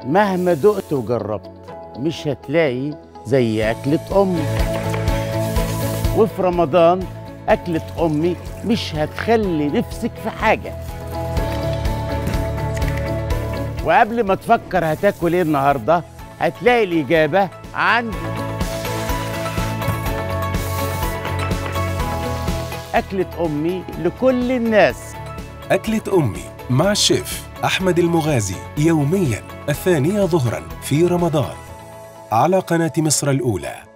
مهما دقت وجربت مش هتلاقي زي أكلة أمي وفي رمضان أكلة أمي مش هتخلي نفسك في حاجة وقبل ما تفكر هتاكل ايه النهارده هتلاقي الإجابة عندي أكلة أمي لكل الناس أكلة أمي مع الشيف أحمد المغازي يوميا الثانية ظهرا في رمضان على قناة مصر الأولى